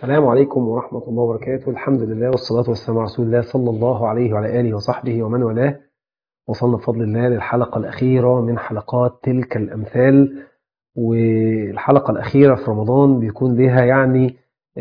السلام عليكم ورحمة الله وبركاته الحمد لله والصلاة والسلام على رسول الله صلى الله عليه وعلى آله وصحبه ومن والاه وصلنا بفضل الله للحلقة الأخيرة من حلقات تلك الأمثال والحلقة الأخيرة في رمضان بيكون لها يعني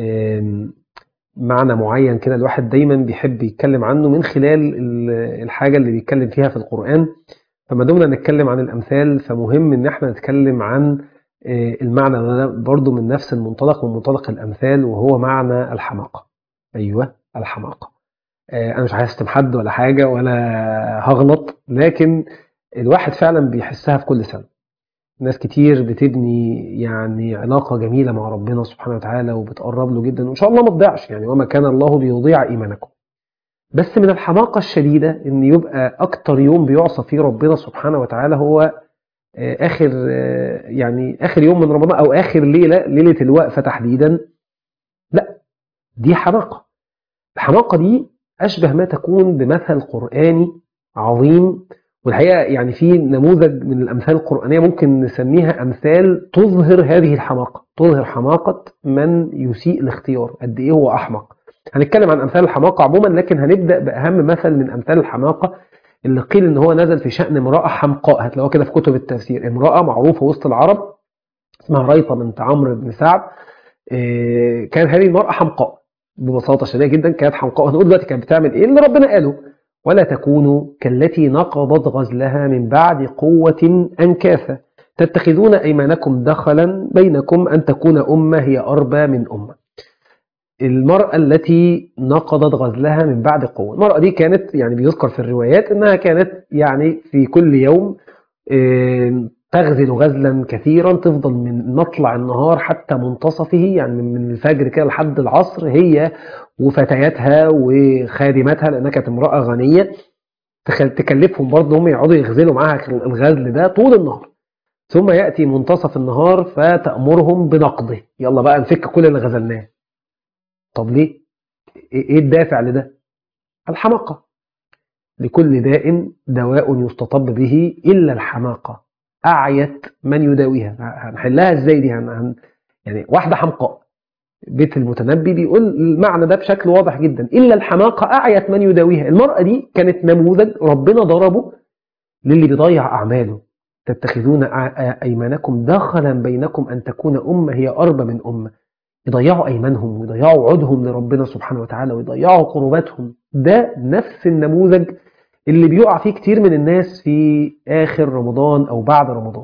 معنى معين كده الواحد دايما بيحب يتكلم عنه من خلال الحاجة اللي بيتكلم فيها في القرآن فما دمنا نتكلم عن الأمثال فمهم إن احنا نتكلم عن المعنى ده برضو من نفس المنطلق من منطلق الأمثال وهو معنى الحماقة أيوة الحماقة أنا مش عايز حد ولا حاجة ولا هغلط لكن الواحد فعلا بيحسها في كل سنة ناس كتير بتبني يعني علاقة جميلة مع ربنا سبحانه وتعالى وبتقرب له جدا وإن شاء الله ما تضيعش يعني وما كان الله بيضيع إيمانكم بس من الحماقة الشديدة إن يبقى أكتر يوم بيعصى فيه ربنا سبحانه وتعالى هو آخر يعني آخر يوم من رمضان أو آخر ليلة ليلة الوقفة تحديدا لا دي حماقة الحماقة دي أشبه ما تكون بمثل قرآني عظيم والحقيقة يعني في نموذج من الأمثال القرآنية ممكن نسميها أمثال تظهر هذه الحماقة تظهر حماقة من يسيء الاختيار قد إيه هو أحمق هنتكلم عن أمثال الحماقة عموما لكن هنبدأ بأهم مثل من أمثال الحماقة اللي قيل ان هو نزل في شأن امرأة حمقاء هتلاقوها كده في كتب التفسير امرأة معروفة وسط العرب اسمها ريطة بنت عمرو بن سعد كان هذه المرأة حمقاء ببساطة شديدة جدا كانت حمقاء هنقول دلوقتي كانت بتعمل ايه اللي ربنا قاله ولا تكونوا كالتي نقضت غزلها من بعد قوة أنكاثا تتخذون أيمانكم دخلا بينكم أن تكون أمة هي أربى من أمة المرأة التي نقضت غزلها من بعد قوة المرأة دي كانت يعني بيذكر في الروايات أنها كانت يعني في كل يوم تغزل غزلا كثيرا تفضل من مطلع النهار حتى منتصفه يعني من الفجر كده لحد العصر هي وفتياتها وخادماتها لأنها كانت امرأة غنية تكلفهم برضه هم يقعدوا يغزلوا معاها الغزل ده طول النهار ثم يأتي منتصف النهار فتأمرهم بنقضه يلا بقى نفك كل اللي غزلناه طب ليه ايه الدافع لده الحماقة لكل داء دواء يستطب به إلا الحماقة أعيت من يداويها هنحلها ازاي دي هن... هن... يعني واحدة حمقاء بيت المتنبي بيقول المعنى ده بشكل واضح جدا إلا الحماقة أعيت من يداويها المرأة دي كانت نموذج ربنا ضربه للي بيضيع أعماله تتخذون أيمانكم دخلا بينكم أن تكون أمة هي أربى من أمة يضيعوا أيمانهم ويضيعوا عودهم لربنا سبحانه وتعالى ويضيعوا قرباتهم ده نفس النموذج اللي بيقع فيه كتير من الناس في آخر رمضان أو بعد رمضان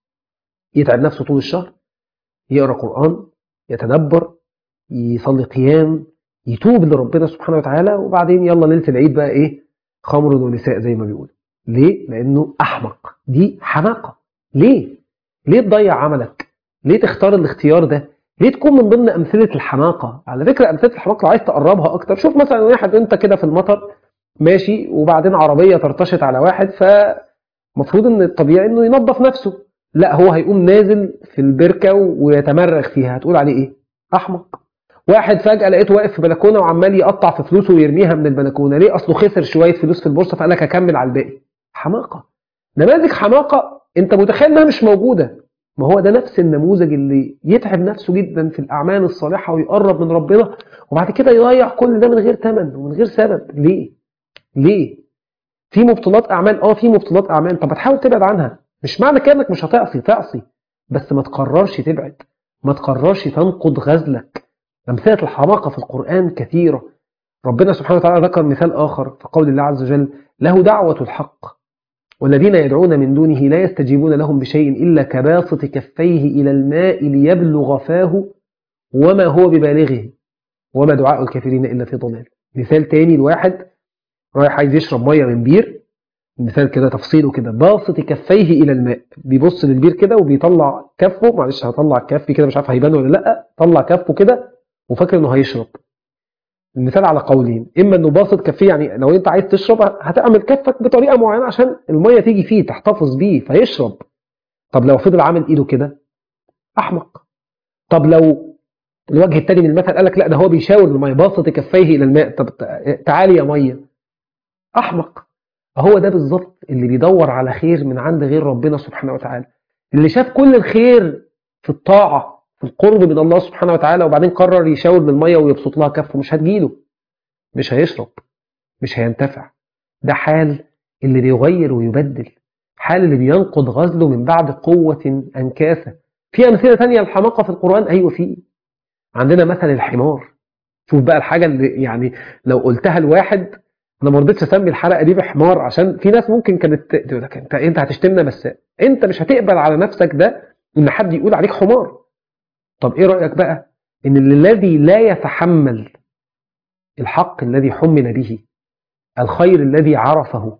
يتعب نفسه طول الشهر يقرأ قرآن يتدبر يصلي قيام يتوب لربنا سبحانه وتعالى وبعدين يلا ليلة العيد بقى إيه خمر ونساء زي ما بيقول ليه؟ لأنه أحمق دي حماقة ليه؟ ليه تضيع عملك؟ ليه تختار الاختيار ده؟ ليه تكون من ضمن أمثلة الحماقة على فكرة أمثلة الحماقة لو عايز تقربها أكتر شوف مثلا واحد أنت كده في المطر ماشي وبعدين عربية ترتشت على واحد فمفروض أن الطبيعي أنه ينظف نفسه لا هو هيقوم نازل في البركة ويتمرغ فيها هتقول عليه إيه أحمق واحد فجأة لقيته واقف في بلكونة وعمال يقطع في فلوسه ويرميها من البلكونة ليه أصله خسر شوية فلوس في البورصة فقال لك أكمل على الباقي حماقة نماذج حماقة أنت متخيل أنها مش موجودة ما هو ده نفس النموذج اللي يتعب نفسه جدا في الأعمال الصالحة ويقرب من ربنا وبعد كده يضيع كل ده من غير ثمن ومن غير سبب ليه؟ ليه؟ في مبطلات أعمال اه في مبطلات أعمال طب هتحاول تبعد عنها مش معنى كده انك مش هتعصي تعصي بس ما تقررش تبعد ما تقررش تنقض غزلك أمثلة الحماقة في القرآن كثيرة ربنا سبحانه وتعالى ذكر مثال آخر في قول الله عز وجل له دعوة الحق والذين يدعون من دونه لا يستجيبون لهم بشيء إلا كباسط كفيه إلى الماء ليبلغ فاه وما هو ببالغه وما دعاء الكافرين إلا في ضلال مثال تاني الواحد رايح عايز يشرب مية من بير مثال كده تفصيله كده باسط كفيه إلى الماء بيبص للبير كده وبيطلع كفه معلش هطلع كفي كده مش عارف هيبان ولا لأ طلع كفه كده وفاكر إنه هيشرب المثال على قولين اما انه باسط كفيه يعني لو انت عايز تشرب هتعمل كفك بطريقه معينه عشان الميه تيجي فيه تحتفظ بيه فيشرب طب لو فضل عامل ايده كده احمق طب لو الوجه الثاني من المثل قال لك لا ده هو بيشاور الميه باسط كفيه الى الماء طب تعالي يا ميه احمق هو ده بالظبط اللي بيدور على خير من عند غير ربنا سبحانه وتعالى اللي شاف كل الخير في الطاعه في القرب من الله سبحانه وتعالى وبعدين قرر يشاور بالميه ويبسط لها كفه مش هتجيله مش هيشرب مش هينتفع ده حال اللي بيغير ويبدل حال اللي بينقض غزله من بعد قوة أنكاثة في أمثلة تانية الحماقة في القرآن أيوة في عندنا مثل الحمار شوف بقى الحاجة اللي يعني لو قلتها لواحد انا ما رضيتش اسمي الحلقه دي بحمار عشان في ناس ممكن كانت تقول لك انت انت هتشتمنا بس انت مش هتقبل على نفسك ده ان حد يقول عليك حمار طب ايه رايك بقى ان الذي لا يتحمل الحق الذي حمل به الخير الذي عرفه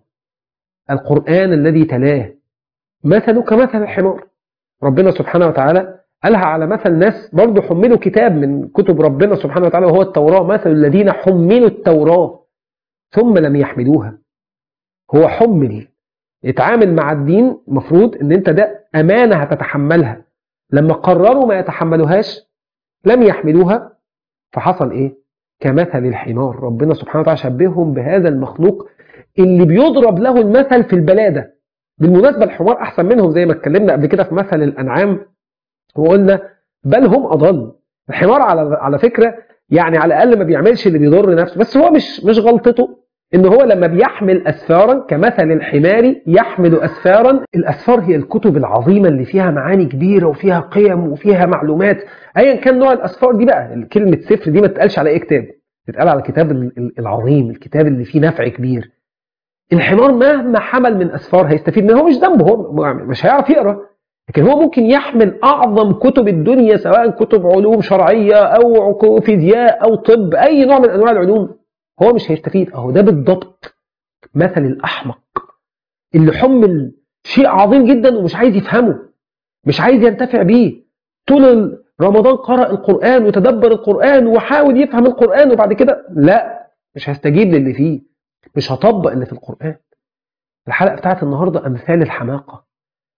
القران الذي تلاه مثله كمثل الحمار ربنا سبحانه وتعالى قالها على مثل ناس برضه حملوا كتاب من كتب ربنا سبحانه وتعالى وهو التوراه مثل الذين حملوا التوراه ثم لم يحملوها هو حمل اتعامل مع الدين مفروض ان انت ده امانه هتتحملها لما قرروا ما يتحملوهاش لم يحملوها فحصل ايه كمثل الحمار ربنا سبحانه وتعالى شبههم بهذا المخلوق اللي بيضرب له المثل في البلاده بالمناسبه الحمار احسن منهم زي ما اتكلمنا قبل كده في مثل الانعام وقلنا بل هم اضل الحمار على على فكره يعني على الاقل ما بيعملش اللي بيضر نفسه بس هو مش مش غلطته ان هو لما بيحمل اسفارا كمثل الحمار يحمل اسفارا الاسفار هي الكتب العظيمه اللي فيها معاني كبيره وفيها قيم وفيها معلومات ايا كان نوع الاسفار دي بقى كلمه سفر دي ما تتقالش على اي كتاب تتقال على الكتاب العظيم الكتاب اللي فيه نفع كبير الحمار مهما حمل من اسفار هيستفيد منه هو مش ذنبه هو مش هيعرف يقرا لكن هو ممكن يحمل اعظم كتب الدنيا سواء كتب علوم شرعيه او فيزياء او طب اي نوع من انواع العلوم هو مش هيستفيد اهو ده بالضبط مثل الاحمق اللي حمل شيء عظيم جدا ومش عايز يفهمه مش عايز ينتفع بيه طول رمضان قرأ القرآن وتدبر القرآن وحاول يفهم القرآن وبعد كده لا مش هستجيب للي فيه مش هطبق اللي في القرآن الحلقة بتاعت النهاردة أمثال الحماقة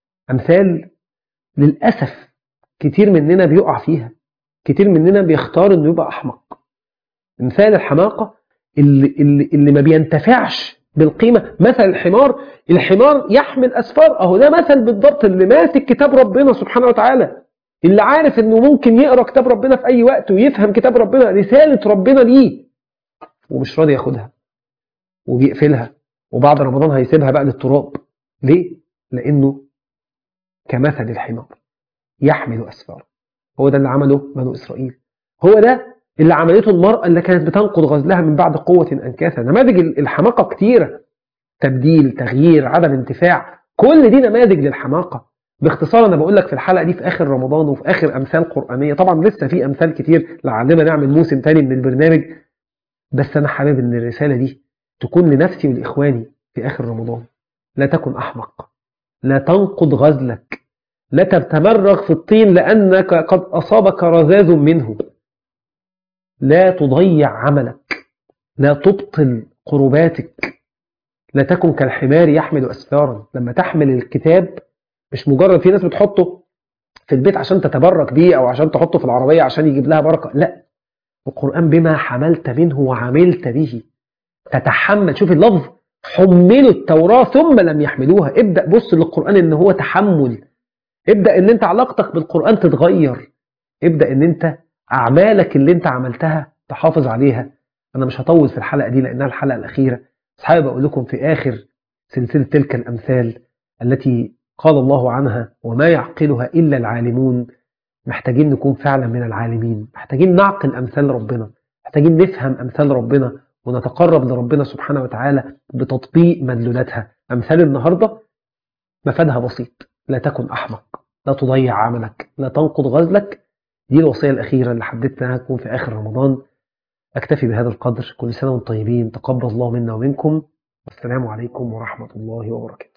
أمثال للأسف كتير مننا بيقع فيها كتير مننا بيختار انه يبقى أحمق مثال الحماقة اللي, اللي, اللي ما بينتفعش بالقيمة مثل الحمار الحمار يحمل أسفار أهو ده مثل بالضبط اللي ماسك كتاب ربنا سبحانه وتعالى اللي عارف انه ممكن يقرأ كتاب ربنا في أي وقت ويفهم كتاب ربنا رسالة ربنا ليه ومش راضي ياخدها وبيقفلها وبعد رمضان هيسيبها بقى للتراب ليه؟ لأنه كمثل الحمار يحمل أسفار هو ده اللي عمله بنو إسرائيل هو ده اللي عملته المرأة اللي كانت بتنقض غزلها من بعد قوة أنكاثا نماذج الحماقة كتيرة تبديل تغيير عدم انتفاع كل دي نماذج للحماقة باختصار أنا بقول لك في الحلقة دي في آخر رمضان وفي آخر أمثال قرآنية طبعا لسه في أمثال كتير لعلنا نعمل موسم تاني من البرنامج بس أنا حابب إن الرسالة دي تكون لنفسي ولإخواني في آخر رمضان لا تكن أحمق لا تنقض غزلك لا تتمرغ في الطين لأنك قد أصابك رذاذ منه لا تضيع عملك لا تبطل قرباتك لا تكن كالحمار يحمل أسفارا لما تحمل الكتاب مش مجرد في ناس بتحطه في البيت عشان تتبرك بيه أو عشان تحطه في العربية عشان يجيب لها بركة لا القرآن بما حملت منه وعملت به تتحمل شوف اللفظ حملوا التوراة ثم لم يحملوها ابدأ بص للقرآن ان هو تحمل ابدأ ان انت علاقتك بالقرآن تتغير ابدأ ان انت اعمالك اللي انت عملتها تحافظ عليها انا مش هطول في الحلقة دي لانها الحلقة الاخيرة بس حابب اقول لكم في اخر سلسلة تلك الامثال التي قال الله عنها وما يعقلها الا العالمون محتاجين نكون فعلا من العالمين محتاجين نعقل امثال ربنا محتاجين نفهم امثال ربنا ونتقرب لربنا سبحانه وتعالى بتطبيق مدلولاتها أمثال النهاردة مفادها بسيط لا تكن أحمق لا تضيع عملك لا تنقض غزلك دي الوصية الأخيرة اللي حبيت أنها تكون في آخر رمضان أكتفي بهذا القدر كل سنة وانتم طيبين تقبل الله منا ومنكم والسلام عليكم ورحمة الله وبركاته